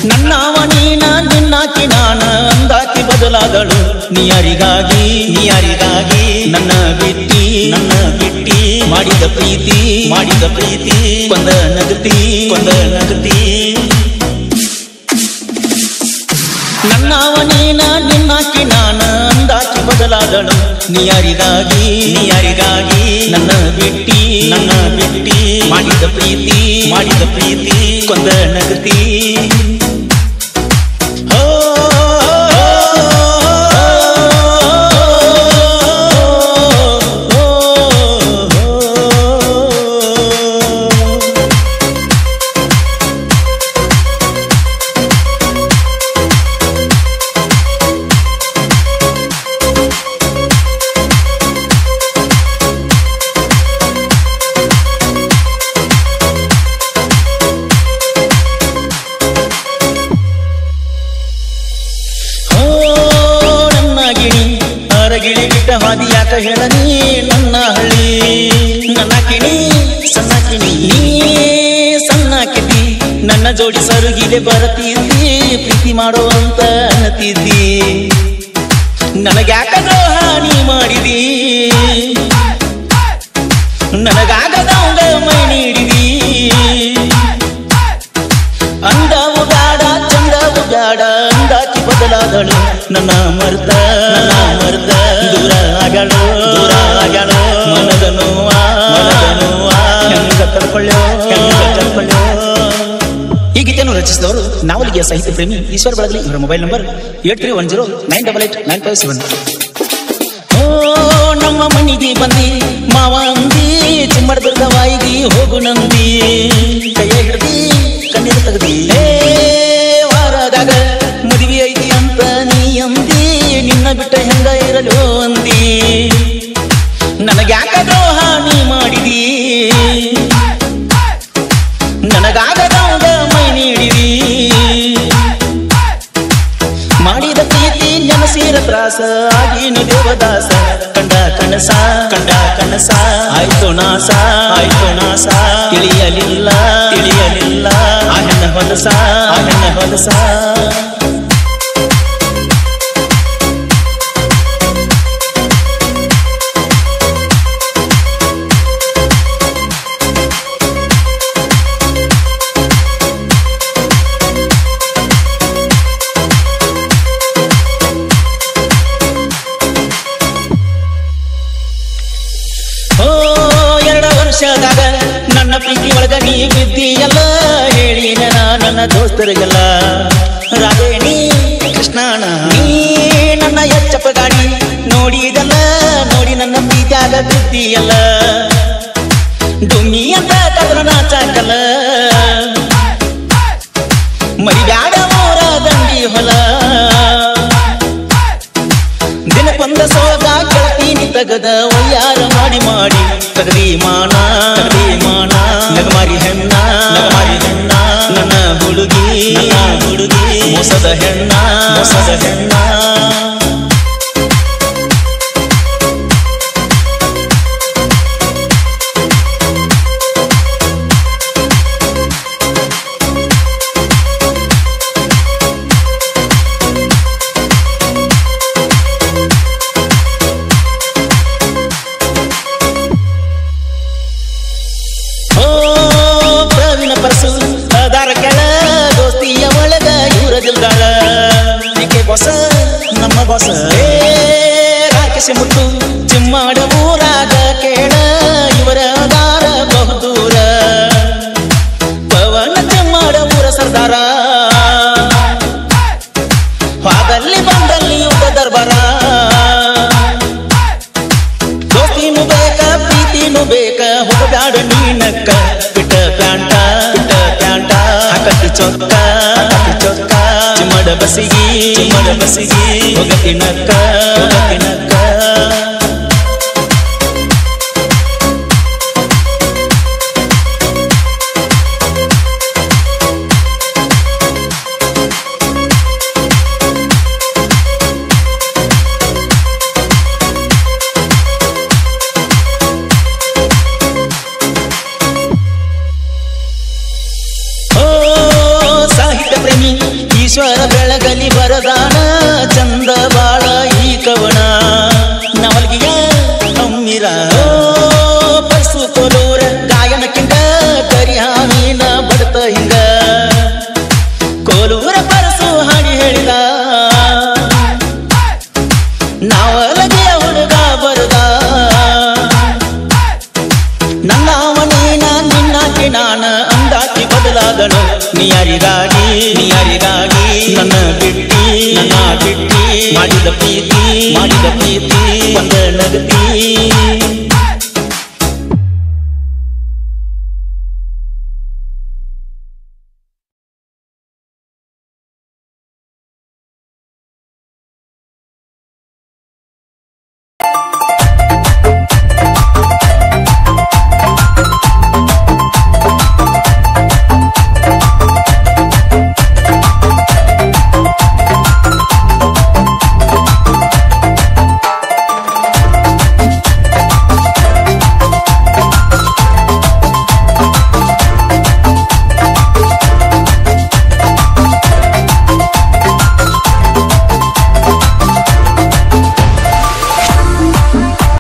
ನನ್ನವ ನೀನ ನಿನ್ನಾಕಿ ನಾನ ಅಂದಾಕಿ ಬದಲಾದಳು ನೀಯಾರಿಗಾಗಿ ನೀಯಾರಿಗಾಗಿ ನನ್ನ ಬಿಟ್ಟಿ ನನ್ನ ಬಿಟ್ಟಿ ಮಾಡಿದ ಪ್ರೀತಿ ಮಾಡಿದ ಪ್ರೀತಿ ಕೊಂದ ನಗತಿ ಕೊಂದ ನಗತಿ ನನ್ನವ ನೀನ ನಿನ್ನಾಕಿ ನಾನ ಅಂದಾಕಿ ಬದಲಾದಳು ನೀಯಾರಿಗಾಗಿ ನೀಯಾರಿಗಾಗಿ ನನ್ನ ಬಿಟ್ಟಿ ನನ್ನ ಬಿಟ್ಟಿ ಮಾಡಿದ ಪ್ರೀತಿ ಮಾಡಿದ ಪ್ರೀತಿ ಕೊಂದ ನಗತಿ ಹೋ, ಹೋ ನನ್ನ ಗಿಣಿ ಅರಗಿಳಿ ಬಿಟ್ಟ ಹಾದಿ ಯಾಕ ಹೇಳನಿ ನನ್ನ ಹಳ್ಳಿ ನನ್ನ ಕಿಣಿ ಸಣ್ಣ ಕಿಣಿ ನೀ ಸಣ್ಣ ಕಿಟಿ ನನ್ನ ಜೋಡಿ ಸರುಗಿಲೆ ಬರತಿದ್ದಿ ಪ್ರೀತಿ ಮಾಡುವಂತ ಅನ್ನತಿದ್ದಿ ನನಗ್ಯಾಕ ದ್ರೋಹ ನೀ ಮಾಡಿದಿ ನನಗಾಗದವಂಗ ಮೈ ನೀಡಿದಿ ಅಂದವು ಬ್ಯಾಡ ಚಂದವು ಬ್ಯಾಡ ಅಂದಾಕಿ ಬದಲಾದಳು ನನ್ನ ಮರ್ತ ನನ್ನ ಮರ್ತ ದೂರ ಆಗಳು ದೂರ ಆಗಳು ಮನದ ನೋವ ಮನದ ನೋವ ಹೆಂಗ ತಡ್ಕೊಳ್ಳೋ ಹೆಂಗ ತಡ್ಕೊಳ್ಳೋ ಈ ಗೀತೆಯನ್ನು ರಚಿಸಿದವರು ನಾವಲಿಗೆ ಸಾಹಿತ್ಯ ಪ್ರೇಮಿ ಈಶ್ವರ ಬಳಗಲಿ ಇವರ mobile number eight three one zero nine double eight nine five seven ಓ ನಮ್ಮ ಮನಿಗೆ ಬಂದಿ ಮಾವ ಅಂದಿ ಚಿಮ್ಮಡದ ವಾಯಿದಿ ಹೋಗು ನಂದಿ ಕೈಯ ಹಿಡ್ದಿ ಕಣ್ಣೀರು ತೆಗ್ದಿ ಏ ವಾರದಾಗ ಮದುವೆ ಐತಿ ಅಂತ ನೀ ಅಂದಿ ನಿನ್ನ ಬಿಟ್ಟ ಹೆಂಗ ಇರಲು ಅಂದಿ ನನಗ್ಯಾಕ ದ್ರೋಹ ನೀ ಮಾಡಿದಿ ನನಗಾಗದವಂಗ ಮೈ ನೀಡಿದಿ ಮಾಡಿದ ಪ್ರೀತಿ ನೆನಸಿರ ತ್ರಾಸ ಆಗಿನ ದೇವದಾಸ ಕಂಡ ಕನಸ ಕಂಡ ಕನಸ ಆಯ್ತು ನಾಸ ಆಯ್ತು ನಾಸ ತಿಳಿಯಲಿಲ್ಲ ತಿಳಿಯಲಿಲ್ಲ ಆ ಹೆಣ್ಣ ಹೊಲಸ ಆ ಹೆಣ್ಣ ಹೊಲಸ ಓ ಎರಡು ವರ್ಷದಾಗ ನನ್ನ ಪ್ರೀತಿ ಒಳಗ ನೀ ಬಿದ್ದಿಯಲ್ಲ ಹೇಳಿನ ನಾ ನನ್ನ ದೋಸ್ತರಿಗೆಲ್ಲ ರಾಧೇಣಿ ಕೃಷ್ಣಾಣ ನೀ ನನ್ನ ಎಚ್ಚಪ್ಪ ಗಾಡಿ ನೋಡಿದಲ್ಲ ನೋಡಿ ನನ್ನ ಪ್ರೀತಿಯಾಗ ಬಿದ್ದಿಯಲ್ಲ ಡುಮ್ಮಿ ಅಂತ ಕದ್ರ ನಾಚಾಕಲ್ಲ ಮರಿಬ್ಯಾಡ ಮೋರ ದಂಡಿ ಹೊಲ ದಿನಕ್ಕೊಂದ ಸೋಗ ಕೆಳತೀನಿ ತಗದ ಒಯ್ಯಾರ ಮಾಡಿ ಮಾಡಿ ತಗದಿ ಮಾನ ತಗದಿ ಮಾನ ನಗಮಾರಿ ಹೆಣ್ಣ ನಗಮಾರಿ ಹೆಣ್ಣ ನನ್ನ ಹುಡುಗಿ ನನ್ನ ಹುಡುಗಿ ಮೋಸದ ಹೆಣ್ಣ ಮೋಸದ ಹೆಣ್ಣ ಓ ಪ್ರವೀಣ ಪರಸು ಅದಾರ ಕೆಳ ದೋಸ್ತಿಯ ಒಳಗ ಇವ್ರ ದಿಲ್ದಾಳ ಏಕೆ ಬೊಸ ನಮ್ಮ ಬೊಸ ಏ ರಾಕೇಶ ಮುತ್ತು ಚಿಮ್ಮಾಡ ಊರಾಗ ಕೇಳ ಇವರ ಅದಾರ ಬಹುದೂರ ಪವನ ಚಿಮ್ಮಾಡ ಊರ ಸರ್ದಾರ ಹಾದಲ್ಲಿ ಬಂದಲ್ಲಿ ಯುದ್ಧ ದರ್ಬಾರ ದೋಸ್ತಿನು ಬೇಕ ಪ್ರೀತಿನು ಬೇಕ ಹೋಗಬ್ಯಾಡ ನೀನಕ್ಕ ಬಿಟ್ಟ ಪ್ಯಾಂಟ ಬಿಟ್ಟ ಪ್ಯಾಂಟ ಹಾಕತಿ ಚೊಕ್ಕ ಹಾಕತಿ ಚೊಕ್ಕ ಚಿಮ್ಮಡ ಬಸಿಗಿ ಚಿಮ್ಮಡ ಬಸಿಗಿ ಹೋಗತಿ ನಕ್ಕ ಹೋಗತಿ ನಕ್ಕ ಓ ಸಾಹಿತ್ಯ ಪ್ರೇಮಿ ಪ್ರೇಮಿ ಈಶ್ವರ ಬೆಳಗಲಿ ಬರದಾನ ಚಂದ ಬಾಳ ಈ ಕವನ ನವಲ್ಗಿಯ ಅಮ್ಮಿರ ಪರ್ಸು ಕೊಲೂರ ಗಾಯನಕ್ಕಿಂತ ಕರಿಹಾಮೀನ ಬಡತ ಹಿಂಗ ಕೋಲೂರ ಪರಸು ಹಾಡಿ ಹೇಳಿದ ನಾವಲಗೆ ಹುಡುಗ ಬರದ ನನ್ನವ ನೀನ ನಿನ್ನಾಕಿ ನಾನ ಅಂದಾಕಿ ಬದಲಾದಳು ನಿಯರಿಗಾಗಿ ನಿಯರಿಗಾಗಿ ನನ್ನ ಬಿಟ್ಟಿ ನನ್ನ ಬಿಟ್ಟಿ ಮಾಡಿದ ಪ್ರೀತಿ ಮಾಡಿದ ಪ್ರೀತಿ ಒಂದ ನಗತಿ